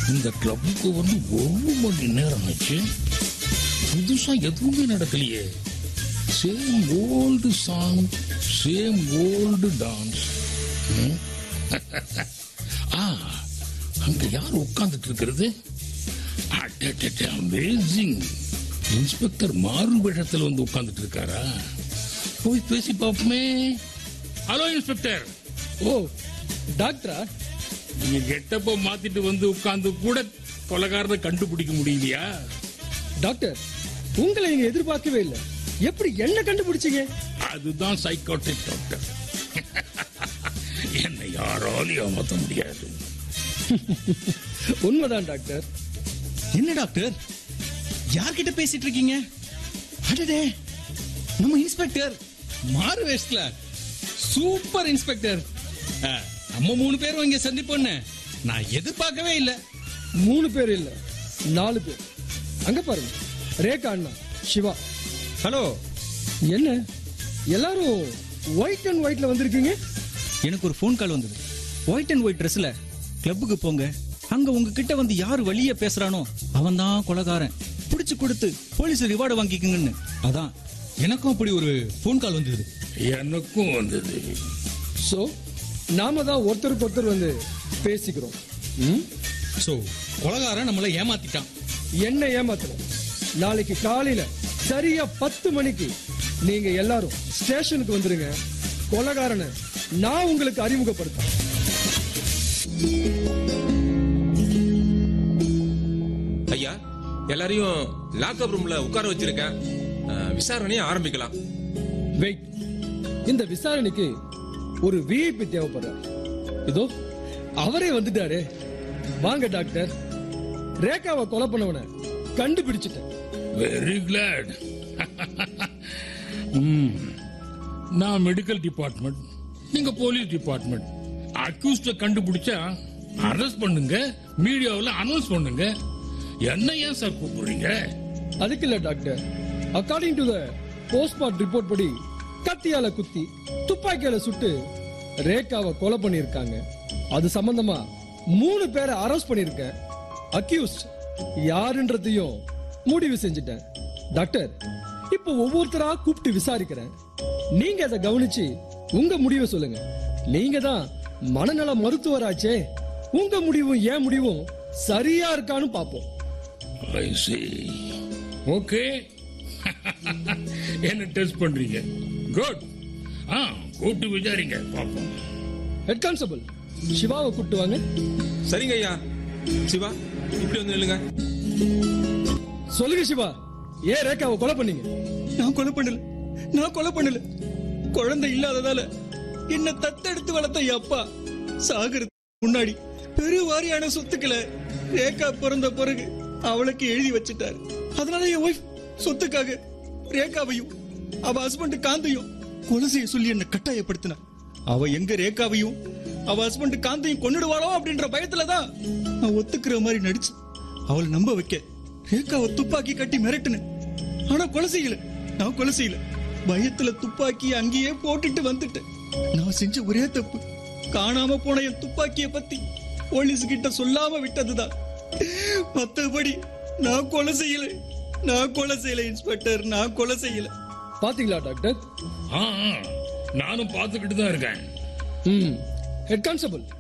இந்த கிளப்புக்கு வந்து ஒரு மணி நேரம் ஆச்சு புதுசா எதுவுமே நடக்கலையே same old song same old dance ஆ அங்க யார் உட்கார்ந்துட்டு இருக்கிறது அமேசிங் இன்ஸ்பெக்டர் மாறு வேஷத்தில் வந்து உட்கார்ந்துட்டு இருக்காரா போய் பேசி பார்ப்போமே ஹலோ இன்ஸ்பெக்டர் ஓ டாக்டரா நீங்க கெட்டப்ப மாத்திட்டு வந்து உட்கார்ந்து கூட கொலகாரனை கண்டுபிடிக்க முடியலையா டாக்டர் உங்களை நீங்க எதிர்பார்க்கவே இல்லை எப்படி என்ன கண்டுபிடிச்சீங்க அதுதான் சைக்காட்ரிக் டாக்டர் என்னை யாராலும் ஏமாத்த முடியாது உண்மைதான் டாக்டர் என்ன டாக்டர் யார்கிட்ட பேசிட்டு இருக்கீங்க அடடே நம்ம இன்ஸ்பெக்டர் மாறு வேஷ்ட்ல சூப்பர் இன்ஸ்பெக்டர் ஆ, நம்ம மூணு பேரும் இங்க சந்திப்போன்னு நான் எதிர்பார்க்கவே இல்லை மூணு பேர் இல்ல நாலு பேர் அங்க பாருங்க ரேகா அண்ணா சிவா ஹலோ என்ன எல்லாரும் ஒயிட் அண்ட் ஒயிட்ல வந்திருக்கீங்க எனக்கு ஒரு ஃபோன் கால் வந்தது ஒயிட் அண்ட் ஒயிட் ட்ரெஸ்ல கிளப்புக்கு போங்க அங்க உங்ககிட்ட வந்து யார் வழிய பேசுறானோ அவன் தான் கொலகாரன் பிடிச்சு கொடுத்து போலீஸ் ரிவார்டு வாங்கிக்கங்கன்னு அதான் எனக்கும் அப்படி ஒரு ஃபோன் கால் வந்தது எனக்கும் வந்தது சோ நாம தான் ஒருத்தருக்கு ஒருத்தர் வந்து பேசிக்கிறோம் ம்? சோ கொலகாரன் நம்மள ஏமாத்திட்டான் என்ன ஏமாத்தணும் நாளைக்கு காலையில சரியா பத்து மணிக்கு நீங்க எல்லாரும் ஸ்டேஷனுக்கு வந்துருங்க கொலகாரனை நான் உங்களுக்கு அறிமுகப்படுத்தேன் ஐயா எல்லாரையும் லாக்அப் ரூம்ல உட்கார வச்சிருக்கேன் அஹ், விசாரணையை ஆரம்பிக்கலாம் வெயிட் இந்த விசாரணைக்கு ஒரு விஐபி தேவைப்படுறார் இதோ அவரே வந்துட்டாரு வாங்க டாக்டர் ரேகாவை கொலை பண்ணவனை கண்டுபிடிச்சிட்டேன் வெரி கிளாட் நான் மெடிக்கல் டிபார்ட்மெண்ட் நீங்க போலீஸ் டிபார்ட்மெண்ட் அக்யூஸ்ட கண்டுபிடிச்சா அரெஸ்ட் பண்ணுங்க மீடியாவில் அனௌன்ஸ் பண்ணுங்க என்ன ஏன் சார் கூப்பிடுறீங்க அதுக்கு இல்ல doctor according to the postmortem report படி கத்தியால குத்தி துப்பாக்கியால சுட்டு ரேகாவை கொலை பண்ணிருக்காங்க அது சம்பந்தமா மூணு பேரை அரெஸ்ட் பண்ணிருக்கேன் அக்யூஸ்ட் யாருன்றதையும் முடிவு செஞ்சுட்டேன் டாக்டர் இப்போ ஒவ்வொருத்தரா கூப்பிட்டு விசாரிக்கிறேன் நீங்க அதை கவனிச்சு உங்க முடிவை சொல்லுங்க நீங்க தான் மனநல மருத்துவராச்சே உங்க முடிவும் ஏன் முடிவும் சரியா இருக்கான்னு பாப்போம் ஐ see ஓகே என்ன டெஸ்ட் பண்றீங்க குட் ஆ கூப்பிட்டு விசாரிங்க பார்ப்போம் ஹெட் கான்ஸ்டபிள் சிவாவை கூப்பிட்டு வாங்க சரிங்க ஐயா சிவா இப்படி வந்து நில்லுங்க சொல்லுங்க சிவா ஏன் ரேகாவை கொலை பண்ணீங்க நான் கொலை பண்ணல நான் கொலை பண்ணல குழந்தை இல்லாததால என்ன தத்தெடுத்து வளர்த்த என் அப்பா சாகறதுக்கு முன்னாடி பெருவாரியான சொத்துக்களை ரேகா பிறந்த பிறகு அவளுக்கு எழுதி வச்சிட்டாரு அதனால என் ஒய்ஃப் சொத்துக்காக ரேகாவையும் அவ ஹஸ்பண்ட் காந்தையும் கொலை செய்ய சொல்லி என்ன கட்டாயப்படுத்தினா அவ எங்க ரேகாவையும் அவ ஹஸ்பண்ட் காந்தையும் கொன்னுடுவாளோ அப்படின்ற பயத்துல தான் நான் ஒத்துக்கிற மாதிரி நடிச்சு அவளை நம்ப வைக்க ரேகாவை துப்பாக்கி கட்டி மிரட்டுனேன் ஆனா கொலை செய்யல நான் கொலை செய்யல பயத்துல துப்பாக்கி அங்கேயே போட்டுட்டு வந்துட்டேன் நான் செஞ்ச ஒரே தப்பு காணாம போன என் துப்பாக்கிய பத்தி போலீஸ் கிட்ட சொல்லாம விட்டதுதான் மத்தபடி நான் கொலை செய்யல நான் கொலை செய்யல இன்ஸ்பெக்டர் நான் கொலை செய்யல பாத்தீங்களா டாக்டர் ஆ ஆ, நானும் பார்த்துக்கிட்டு தான் இருக்கேன் ம் ஹெட் கான்ஸ்டபிள்